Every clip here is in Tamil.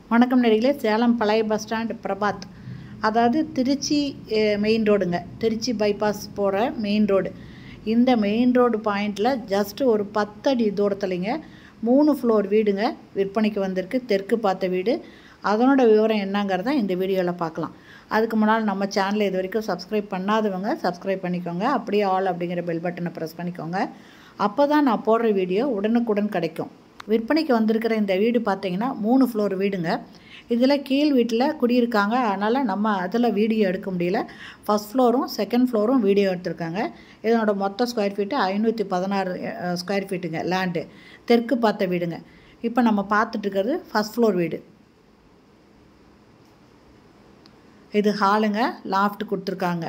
வணக்கம் நேர்களே சேலம் பழைய பஸ் ஸ்டாண்ட் பிரபாத் அதாவது திருச்சி மெயின் ரோடுங்க திருச்சி பைபாஸ் போகிற மெயின் ரோடு இந்த மெயின் ரோடு பாயிண்டில் ஜஸ்ட்டு ஒரு பத்தடி தூரத்துலைங்க மூணு ஃப்ளோர் வீடுங்க விற்பனைக்கு வந்திருக்கு தெற்கு பார்த்த வீடு அதனோட விவரம் என்னங்கிறத இந்த வீடியோவில் பார்க்கலாம் அதுக்கு முன்னால் நம்ம சேனலை இது வரைக்கும் சப்ஸ்கிரைப் பண்ணாதவங்க சப்ஸ்கிரைப் பண்ணிக்கோங்க அப்படியே ஆல் அப்படிங்கிற பெல் பட்டனை ப்ரெஸ் பண்ணிக்கோங்க அப்போ தான் நான் போடுற வீடியோ உடனுக்குடன் கிடைக்கும் விற்பனைக்கு வந்திருக்கிற இந்த வீடு பார்த்தீங்கன்னா மூணு ஃப்ளோர் வீடுங்க இதில் கீழ் வீட்டில் குடியிருக்காங்க அதனால் நம்ம அதில் வீடியோ எடுக்க முடியல ஃபஸ்ட் ஃப்ளோரும் செகண்ட் ஃப்ளோரும் வீடியோ எடுத்திருக்காங்க இதனோட மொத்த ஸ்கொயர் ஃபீட்டு ஐநூற்றி பதினாறு ஸ்கொயர் ஃபீட்டுங்க லேண்டு தெற்கு பார்த்த வீடுங்க இப்போ நம்ம பார்த்துட்டு இருக்கிறது ஃபஸ்ட் ஃப்ளோர் வீடு இது ஹாலுங்க லாஃப்ட் கொடுத்துருக்காங்க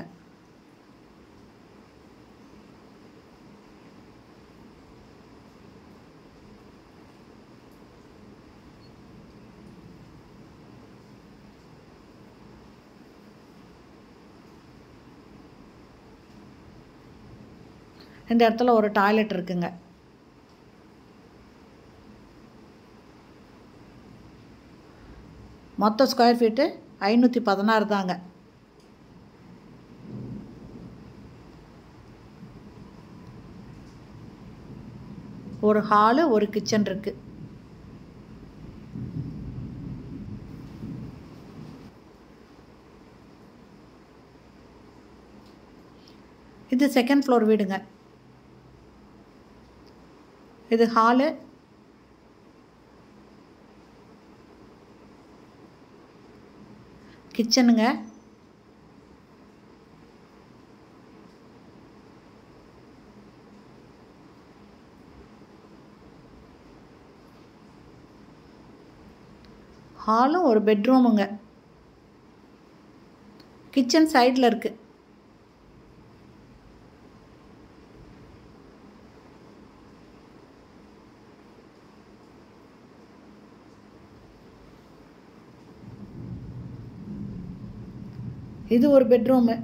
இந்த இடத்துல ஒரு டாய்லெட் இருக்குங்க மொத்த ஸ்கொயர் ஃபீட்டு ஐநூற்றி பதினாறு தாங்க ஒரு ஹாலு ஒரு கிச்சன் இருக்கு இது செகண்ட் ஃப்ளோர் வீடுங்க இது ஹாலு கிச்சனுங்க ஹாலும் ஒரு பெட்ரூமுங்க கிச்சன் சைடில் இருக்குது இது ஒரு பெட்ரூமு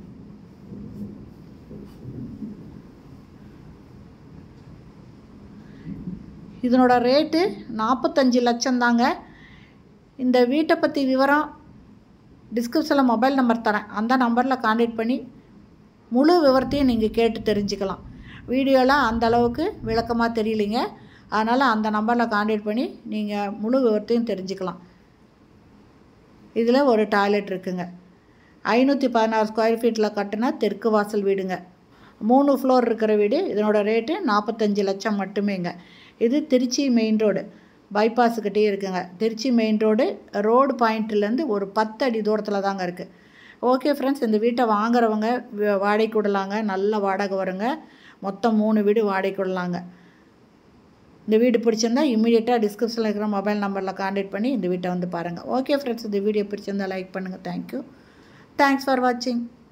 இதனோட ரேட்டு நாற்பத்தஞ்சு லட்சம் தாங்க இந்த வீட்டை பற்றி விவரம் டிஸ்கிரிப்ஷனில் மொபைல் நம்பர் தரேன் அந்த நம்பரில் காண்டாக்ட் பண்ணி முழு விவரத்தையும் நீங்கள் கேட்டு தெரிஞ்சுக்கலாம் வீடியோலாம் அந்த அளவுக்கு விளக்கமாக தெரியலிங்க அதனால் அந்த நம்பரில் காண்டாக்ட் பண்ணி நீங்கள் முழு விவரத்தையும் தெரிஞ்சுக்கலாம் இதில் ஒரு டாய்லெட் இருக்குங்க ஐநூற்றி பதினாறு ஸ்கொயர் ஃபீட்டில் கட்டின தெற்கு வாசல் வீடுங்க மூணு ஃப்ளோர் இருக்கிற வீடு இதனோட ரேட்டு நாற்பத்தஞ்சு லட்சம் மட்டுமேங்க இது திருச்சி மெயின் ரோடு பைபாஸுக்கிட்டே இருக்குங்க திருச்சி மெயின் ரோடு ரோடு பாயிண்ட்லேருந்து ஒரு பத்து அடி தூரத்தில் தாங்க இருக்குது ஓகே ஃப்ரெண்ட்ஸ் இந்த வீட்டை வாங்குறவங்க வாடகைக்கு விடலாங்க நல்ல வாடகை வருங்க மொத்தம் மூணு வீடு வாடகைக்கு விடலாங்க இந்த வீடு பிடிச்சிருந்தா இமீடியட்டாக டிஸ்கிரிப்ஷனில் இருக்கிற மொபைல் நம்பரில் காண்டாக்ட் பண்ணி இந்த வீட்டை வந்து பாருங்கள் ஓகே ஃப்ரெண்ட்ஸ் இந்த வீடியோ பிடிச்சிருந்தா லைக் பண்ணுங்கள் தேங்க்யூ தேங்க்ஸ் ஃபார் வாட்சிங்